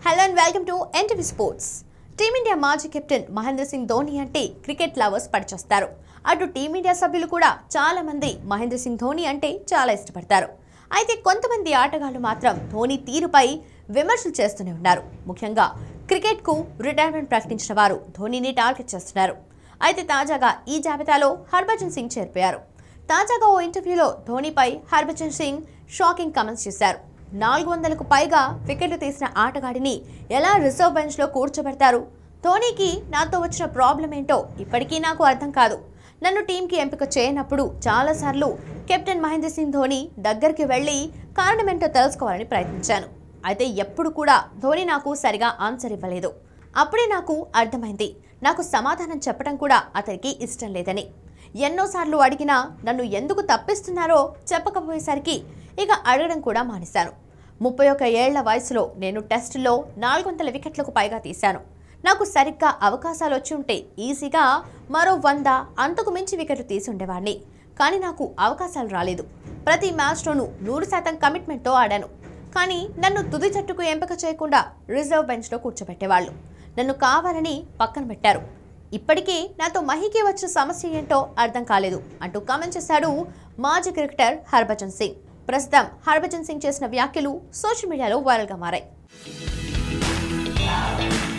hello and welcome to NTV sports team India మాజీ captain Mahendra Singh Dhoni అంటే cricket lovers పడిచేస్తారు అటు team India సభ్యులు కూడా చాలా మంది మహేంద్ర సింగ్ ధోని అంటే చాలా ఇష్టపడతారు అయితే కొంతమంది ఆటగాళ్లు మాత్రం ధోని తీరుపై విమర్శలు చేస్తూనే ఉన్నారు ముఖ్యంగా క్రికెట్కు రిటైర్మెంట్ ప్రకటించిన వారు ధోనిని టార్గెట్ చేస్తున్నారు అయితే తాజాగా ఈ జాబితాలో హర్భజన్ సింగ్ చేరిపోయారు తాజాగా ఓ ఇంటర్వ్యూలో ధోనిపై హర్భజన్ సింగ్ షాకింగ్ కామెంట్స్ చేశారు నాలుగు వందలకు పైగా వికెట్లు తీసిన ఆటగాడిని ఎలా రిజర్వ్ బెంచ్లో కూర్చోబెడతారు ధోనీకి నాతో వచ్చిన ప్రాబ్లం ఏంటో ఇప్పటికీ నాకు అర్థం కాదు నన్ను టీంకి ఎంపిక చేయనప్పుడు చాలాసార్లు కెప్టెన్ మహేంద్ర సింగ్ ధోని దగ్గరికి వెళ్ళి కారణమేంటో తెలుసుకోవాలని ప్రయత్నించాను అయితే ఎప్పుడు కూడా ధోని నాకు సరిగా ఆన్సర్ ఇవ్వలేదు అప్పుడే నాకు అర్థమైంది నాకు సమాధానం చెప్పడం కూడా అతనికి ఇష్టం లేదని ఎన్నోసార్లు అడిగినా నన్ను ఎందుకు తప్పిస్తున్నారో చెప్పకపోయేసరికి ఇక అడగడం కూడా మానేశాను ముప్పై ఒక్క ఏళ్ల వయసులో నేను టెస్టులో నాలుగు వందల వికెట్లకు పైగా తీశాను నాకు సరిగ్గా అవకాశాలు వచ్చి ఉంటే ఈజీగా మరో వంద అంతకు మించి వికెట్లు తీసి ఉండేవాడిని కానీ నాకు అవకాశాలు రాలేదు ప్రతి మ్యాచ్లోనూ నూరు శాతం కమిట్మెంట్తో ఆడాను కానీ నన్ను తుది జట్టుకు ఎంపిక చేయకుండా రిజర్వ్ బెంచ్లో కూర్చోబెట్టేవాళ్ళు నన్ను కావాలని పక్కన పెట్టారు ఇప్పటికీ నాతో మహికి వచ్చిన సమస్య ఏంటో అర్థం కాలేదు అంటూ కామెంట్ చేశాడు మాజీ క్రికెటర్ హర్భజన్ సింగ్ ప్రస్తుతం హర్భజన్ సింగ్ చేసిన వ్యాఖ్యలు సోషల్ మీడియాలో వైరల్గా మారాయి